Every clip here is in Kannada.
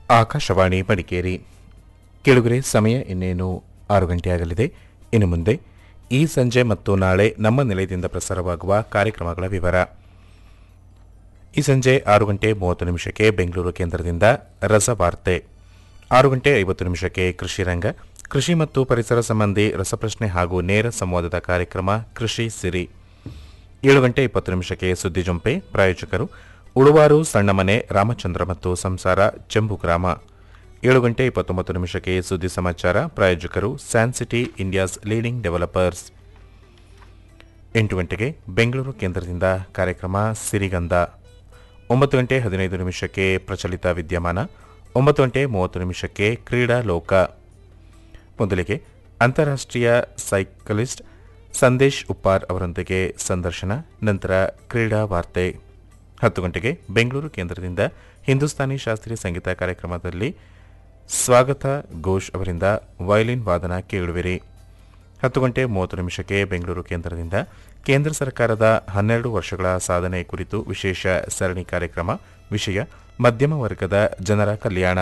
ಆಕಾಶವಾಣಿ ಮಡಿಕೇರಿ ಕೆಳಗರೆ ಸಮಯ ಇನ್ನೇನು ಆರು ಗಂಟೆಯಾಗಲಿದೆ ಇನ್ನು ಮುಂದೆ ಈ ಸಂಜೆ ಮತ್ತು ನಾಳೆ ನಮ್ಮ ನಿಲಯದಿಂದ ಪ್ರಸಾರವಾಗುವ ಕಾರ್ಯಕ್ರಮಗಳ ವಿವರ ಈ ಸಂಜೆ ಆರು ಗಂಟೆ ಮೂವತ್ತು ನಿಮಿಷಕ್ಕೆ ಬೆಂಗಳೂರು ಕೇಂದ್ರದಿಂದ ರಸವಾರ್ತೆ ಆರು ಗಂಟೆ ಐವತ್ತು ನಿಮಿಷಕ್ಕೆ ಕೃಷಿ ರಂಗ ಕೃಷಿ ಮತ್ತು ಪರಿಸರ ಸಂಬಂಧಿ ರಸಪ್ರಶ್ನೆ ಹಾಗೂ ನೇರ ಸಂವಾದದ ಕಾರ್ಯಕ್ರಮ ಕೃಷಿ ಸಿರಿ ಏಳು ಗಂಟೆ ಇಪ್ಪತ್ತು ನಿಮಿಷಕ್ಕೆ ಸುದ್ದಿ ಜೊಂಪೆ ಪ್ರಾಯೋಜಕರು ಉಳುವಾರು ಸಣ್ಣಮನೆ ರಾಮಚಂದ್ರ ಮತ್ತು ಸಂಸಾರ ಚೆಂಬು ಗ್ರಾಮ ಏಳು ಗಂಟೆ ಇಪ್ಪತ್ತೊಂಬತ್ತು ನಿಮಿಷಕ್ಕೆ ಸುದ್ದಿ ಸಮಾಚಾರ ಪ್ರಾಯೋಜಕರು ಸ್ಯಾನ್ಸಿಟಿ ಇಂಡಿಯಾಸ್ ಲೀಡಿಂಗ್ ಡೆವಲಪರ್ಸ್ ಎಂಟು ಗಂಟೆಗೆ ಬೆಂಗಳೂರು ಕೇಂದ್ರದಿಂದ ಕಾರ್ಯಕ್ರಮ ಸಿರಿಗಂಧ ಒಂಬತ್ತು ಗಂಟೆ ಹದಿನೈದು ನಿಮಿಷಕ್ಕೆ ಪ್ರಚಲಿತ ವಿದ್ಯಮಾನ ಒಂಬತ್ತು ಗಂಟೆ ಮೂವತ್ತು ನಿಮಿಷಕ್ಕೆ ಕ್ರೀಡಾ ಲೋಕ ಮೊದಲಿಗೆ ಅಂತಾರಾಷ್ಟ್ರೀಯ ಸೈಕಲಿಸ್ಟ್ ಸಂದೇಶ್ ಉಪ್ಪಾರ್ ಅವರೊಂದಿಗೆ ಸಂದರ್ಶನ ನಂತರ ಕ್ರೀಡಾ ವಾರ್ತೆ ಹತ್ತು ಗಂಟೆಗೆ ಬೆಂಗಳೂರು ಕೇಂದ್ರದಿಂದ ಹಿಂದೂಸ್ತಾನಿ ಶಾಸ್ತ್ರೀಯ ಸಂಗೀತ ಕಾರ್ಯಕ್ರಮದಲ್ಲಿ ಸ್ವಾಗತ ಘೋಷ್ ಅವರಿಂದ ವಯಲಿನ್ ವಾದನ ಕೇಳುವಿರಿ ಹತ್ತು ಗಂಟೆ ಮೂವತ್ತು ನಿಮಿಷಕ್ಕೆ ಬೆಂಗಳೂರು ಕೇಂದ್ರದಿಂದ ಕೇಂದ್ರ ಸರ್ಕಾರದ ಹನ್ನೆರಡು ವರ್ಷಗಳ ಸಾಧನೆ ಕುರಿತು ವಿಶೇಷ ಸರಣಿ ಕಾರ್ಯಕ್ರಮ ವಿಷಯ ಮಧ್ಯಮ ವರ್ಗದ ಜನರ ಕಲ್ಯಾಣ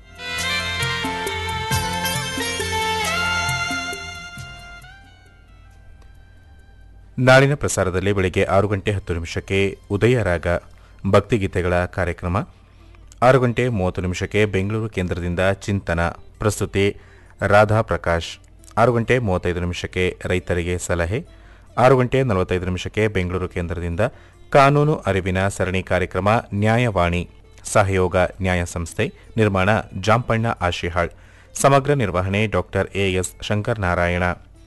ನಾಳಿನ ಪ್ರಸಾರದಲ್ಲಿ ಬೆಳಿಗ್ಗೆ ಆರು ಗಂಟೆ ಹತ್ತು ನಿಮಿಷಕ್ಕೆ ಉದಯ ರಾಗ ಭಕ್ತಿಗೀತೆಗಳ ಕಾರ್ಯಕ್ರಮ ಆರು ಗಂಟೆ ಮೂವತ್ತು ನಿಮಿಷಕ್ಕೆ ಬೆಂಗಳೂರು ಕೇಂದ್ರದಿಂದ ಚಿಂತನ ಪ್ರಸ್ತುತಿ ರಾಧಾ ಪ್ರಕಾಶ್ ಆರು ಗಂಟೆ ಮೂವತ್ತೈದು ನಿಮಿಷಕ್ಕೆ ರೈತರಿಗೆ ಸಲಹೆ ಆರು ಗಂಟೆ ನಲವತ್ತೈದು ನಿಮಿಷಕ್ಕೆ ಬೆಂಗಳೂರು ಕೇಂದ್ರದಿಂದ ಕಾನೂನು ಅರಿವಿನ ಸರಣಿ ಕಾರ್ಯಕ್ರಮ ನ್ಯಾಯವಾಣಿ ಸಹಯೋಗ ನ್ಯಾಯ ಸಂಸ್ಥೆ ನಿರ್ಮಾಣ ಜಾಂಪಣ್ಣ ಆಶಿಹಾಳ್ ಸಮಗ್ರ ನಿರ್ವಹಣೆ ಡಾಕ್ಟರ್ ಎಎಸ್ ಶಂಕರನಾರಾಯಣ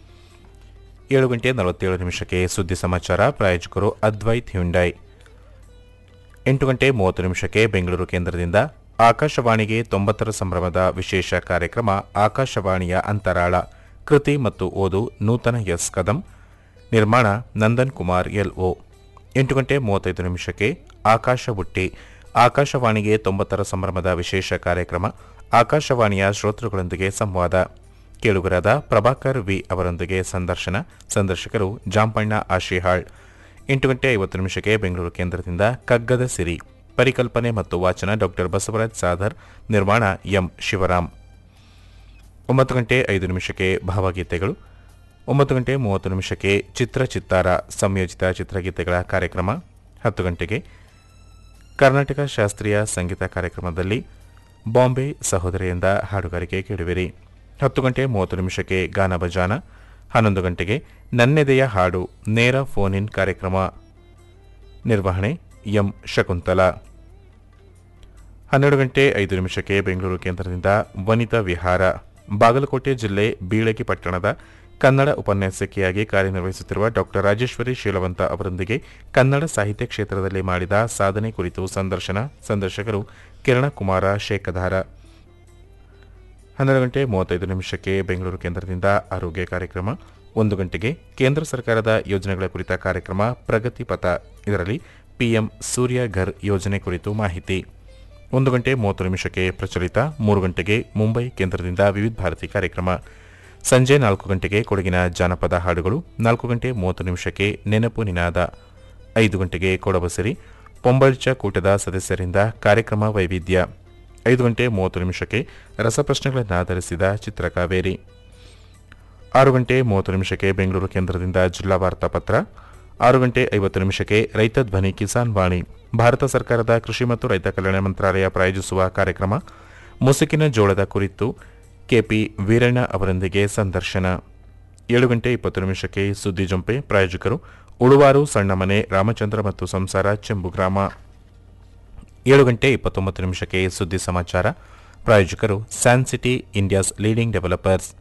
ಏಳು ಗಂಟೆ ನಲವತ್ತೇಳು ನಿಮಿಷಕ್ಕೆ ಸುದ್ದಿ ಸಮಾಚಾರ ಪ್ರಾಯೋಜಕರು ಅದ್ವೈತ್ ಹ್ಯುಂಡೈ ಎಂಟು ಗಂಟೆ ಮೂವತ್ತು ನಿಮಿಷಕ್ಕೆ ಬೆಂಗಳೂರು ಕೇಂದ್ರದಿಂದ ಆಕಾಶವಾಣಿಗೆ ತೊಂಬತ್ತರ ಸಂಭ್ರಮದ ವಿಶೇಷ ಕಾರ್ಯಕ್ರಮ ಆಕಾಶವಾಣಿಯ ಅಂತರಾಳ ಕೃತಿ ಮತ್ತು ಓದು ನೂತನ ಎಸ್ ಕದಂ ನಿರ್ಮಾಣ ನಂದನ್ ಕುಮಾರ್ ಎಲ್ಒ ಎಂಟು ಗಂಟೆ ಮೂವತ್ತೈದು ನಿಮಿಷಕ್ಕೆ ಆಕಾಶ ಬುಟ್ಟಿ ಆಕಾಶವಾಣಿಗೆ ತೊಂಬತ್ತರ ಸಂಭ್ರಮದ ವಿಶೇಷ ಕಾರ್ಯಕ್ರಮ ಆಕಾಶವಾಣಿಯ ಶ್ರೋತೃಗಳೊಂದಿಗೆ ಸಂವಾದ ಕೇಳುಗರಾದ ಪ್ರಭಾಕರ್ ವಿ ಅವರೊಂದಿಗೆ ಸಂದರ್ಶನ ಸಂದರ್ಶಕರು ಜಾಂಪಣ್ಣ ಆಶಿಹಾಳ್ ಎಂಟು ಗಂಟೆ ಐವತ್ತು ನಿಮಿಷಕ್ಕೆ ಬೆಂಗಳೂರು ಕೇಂದ್ರದಿಂದ ಕಗ್ಗದ ಸಿರಿ ಪರಿಕಲ್ಪನೆ ಮತ್ತು ವಾಚನ ಡಾಕ್ಟರ್ ಬಸವರಾಜ್ ಸಾಧರ್ ನಿರ್ಮಾಣ ಎಂ ಶಿವರಾಮ್ ಒಂಬತ್ತು ಗಂಟೆ ಐದು ನಿಮಿಷಕ್ಕೆ ಭಾವಗೀತೆಗಳು ಒಂಬತ್ತು ಗಂಟೆ ಮೂವತ್ತು ನಿಮಿಷಕ್ಕೆ ಚಿತ್ರ ಚಿತ್ತಾರ ಸಂಯೋಜಿತ ಚಿತ್ರಗೀತೆಗಳ ಕಾರ್ಯಕ್ರಮ ಹತ್ತು ಗಂಟೆಗೆ ಕರ್ನಾಟಕ ಶಾಸ್ತ್ರೀಯ ಸಂಗೀತ ಕಾರ್ಯಕ್ರಮದಲ್ಲಿ ಬಾಂಬೆ ಸಹೋದರಿಯಿಂದ ಹಾಡುಗಾರಿಕೆ ಕೇಳುವಿರಿ ಹತ್ತು ಗಂಟೆ ಮೂವತ್ತು ನಿಮಿಷಕ್ಕೆ ಗಾನ ಬಜಾನ ಹನ್ನೊಂದು ಗಂಟೆಗೆ ನನ್ನೆದೆಯ ಹಾಡು ನೇರ ಫೋನ್ ಇನ್ ಕಾರ್ಯಕ್ರಮ ನಿರ್ವಹಣೆ ಎಂ ಶಕುಂತಲಾ ಹನ್ನೆರಡು ಗಂಟೆ ಐದು ನಿಮಿಷಕ್ಕೆ ಬೆಂಗಳೂರು ಕೇಂದ್ರದಿಂದ ವನಿತಾ ವಿಹಾರ ಬಾಗಲಕೋಟೆ ಜಿಲ್ಲೆ ಬೀಳಗಿ ಪಟ್ಟಣದ ಕನ್ನಡ ಉಪನ್ಯಾಸಕಿಯಾಗಿ ಕಾರ್ಯನಿರ್ವಹಿಸುತ್ತಿರುವ ಡಾಕ್ಟರ್ ರಾಜೇಶ್ವರಿ ಶೀಲವಂತ ಅವರೊಂದಿಗೆ ಕನ್ನಡ ಸಾಹಿತ್ಯ ಕ್ಷೇತ್ರದಲ್ಲಿ ಮಾಡಿದ ಸಾಧನೆ ಕುರಿತು ಸಂದರ್ಶನ ಸಂದರ್ಶಕರು ಕಿರಣಕುಮಾರ ಶೇಖಧಾರ ಹನ್ನೆರಡು ಗಂಟೆ ಮೂವತ್ತೈದು ನಿಮಿಷಕ್ಕೆ ಬೆಂಗಳೂರು ಕೇಂದ್ರದಿಂದ ಆರೋಗ್ಯ ಕಾರ್ಯಕ್ರಮ ಒಂದು ಗಂಟೆಗೆ ಕೇಂದ್ರ ಸರ್ಕಾರದ ಯೋಜನೆಗಳ ಕುರಿತ ಕಾರ್ಯಕ್ರಮ ಪ್ರಗತಿ ಪಥ ಇದರಲ್ಲಿ ಪಿಎಂ ಸೂರ್ಯ ಘರ್ ಯೋಜನೆ ಕುರಿತು ಮಾಹಿತಿ ಒಂದು ಗಂಟೆ ಮೂವತ್ತು ನಿಮಿಷಕ್ಕೆ ಪ್ರಚಲಿತ ಮೂರು ಗಂಟೆಗೆ ಮುಂಬೈ ಕೇಂದ್ರದಿಂದ ವಿವಿಧ ಭಾರತಿ ಕಾರ್ಯಕ್ರಮ ಸಂಜೆ ನಾಲ್ಕು ಗಂಟೆಗೆ ಕೊಡಗಿನ ಜಾನಪದ ಹಾಡುಗಳು ನಾಲ್ಕು ಗಂಟೆ ಮೂವತ್ತು ನಿಮಿಷಕ್ಕೆ ನೆನಪು ನಿನಾದ ಐದು ಗಂಟೆಗೆ ಕೊಡಬಸರಿ ಪೊಂಬಳ್ಚ ಕೂಟದ ಸದಸ್ಯರಿಂದ ಕಾರ್ಯಕ್ರಮ ವೈವಿಧ್ಯ ಐದು ಗಂಟೆ ಮೂವತ್ತು ನಿಮಿಷಕ್ಕೆ ರಸಪ್ರಶ್ನೆಗಳನ್ನು ಆಧರಿಸಿದ ಚಿತ್ರಕಾವೇರಿ ಆರು ಗಂಟೆ ಮೂವತ್ತು ನಿಮಿಷಕ್ಕೆ ಬೆಂಗಳೂರು ಕೇಂದ್ರದಿಂದ ಜಿಲ್ಲಾ ವಾರ್ತಾ ಪತ್ರ ಆರು ಗಂಟೆ ಐವತ್ತು ನಿಮಿಷಕ್ಕೆ ರೈತ ಧ್ವನಿ ಕಿಸಾನ್ ವಾಣಿ ಭಾರತ ಸರ್ಕಾರದ ಕೃಷಿ ಮತ್ತು ರೈತ ಕಲ್ಯಾಣ ಮಂತ್ರಾಲಯ ಪ್ರಾಯೋಜಿಸುವ ಕಾರ್ಯಕ್ರಮ ಮುಸುಕಿನ ಜೋಳದ ಕುರಿತು ಕೆಪಿ ವೀರಣ್ಣ ಅವರೊಂದಿಗೆ ಸಂದರ್ಶನ ಏಳು ಗಂಟೆ ಇಪ್ಪತ್ತು ನಿಮಿಷಕ್ಕೆ ಸುದ್ದಿ ಜೊಂಪೆ ಪ್ರಾಯೋಜಕರು ಉಳುವಾರು ಸಣ್ಣಮನೆ ರಾಮಚಂದ್ರ ಮತ್ತು ಸಂಸಾರ ಚೆಂಬು ಗ್ರಾಮ ಏಳು ಗಂಟೆ ಇಪ್ಪತ್ತೊಂಬತ್ತು ನಿಮಿಷಕ್ಕೆ ಸುದ್ದಿ ಸಮಾಚಾರ ಪ್ರಾಯೋಜಕರು ಸ್ಯಾನ್ಸಿಟಿ ಇಂಡಿಯಾಸ್ ಲೀಡಿಂಗ್ ಡೆವಲಪರ್ಸ್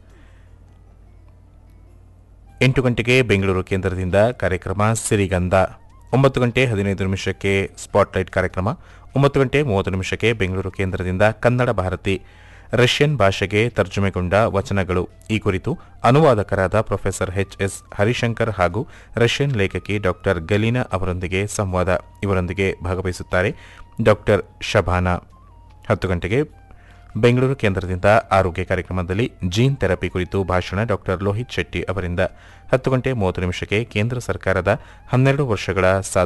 ಎಂಟು ಗಂಟೆಗೆ ಬೆಂಗಳೂರು ಕೇಂದ್ರದಿಂದ ಕಾರ್ಯಕ್ರಮ ಸಿರಿಗಂಧ ಒಂಬತ್ತು ಗಂಟೆ ಹದಿನೈದು ನಿಮಿಷಕ್ಕೆ ಸ್ಪಾಟ್ಲೈಟ್ ಕಾರ್ಯಕ್ರಮ ಒಂಬತ್ತು ಗಂಟೆ ಮೂವತ್ತು ನಿಮಿಷಕ್ಕೆ ಬೆಂಗಳೂರು ಕೇಂದ್ರದಿಂದ ಕನ್ನಡ ಭಾರತಿ ರಷ್ಯನ್ ಭಾಷೆಗೆ ತರ್ಜುಮೆಗೊಂಡ ವಚನಗಳು ಈ ಕುರಿತು ಅನುವಾದಕರಾದ ಪ್ರೊಫೆಸರ್ ಎಚ್ ಎಸ್ ಹರಿಶಂಕರ್ ಹಾಗೂ ರಷ್ಯನ್ ಲೇಖಕಿ ಡಾಕ್ಟರ್ ಗಲೀನಾ ಅವರೊಂದಿಗೆ ಸಂವಾದ ಇವರೊಂದಿಗೆ ಭಾಗವಹಿಸುತ್ತಾರೆ ಡಾಕ್ಟರ್ ಶಬಾನಾ ಹತ್ತು ಗಂಟೆಗೆ ಬೆಂಗಳೂರು ಕೇಂದ್ರದಿಂದ ಆರೋಗ್ಯ ಕಾರ್ಯಕ್ರಮದಲ್ಲಿ ಜೀನ್ ಥೆರಪಿ ಕುರಿತು ಭಾಷಣ ಡಾಕ್ಟರ್ ಲೋಹಿತ್ ಶೆಟ್ಟಿ ಅವರಿಂದ ಹತ್ತು ಗಂಟೆ ಮೂವತ್ತು ನಿಮಿಷಕ್ಕೆ ಕೇಂದ್ರ ಸರ್ಕಾರದ ಹನ್ನೆರಡು ವರ್ಷಗಳ ಸಾಧನೆ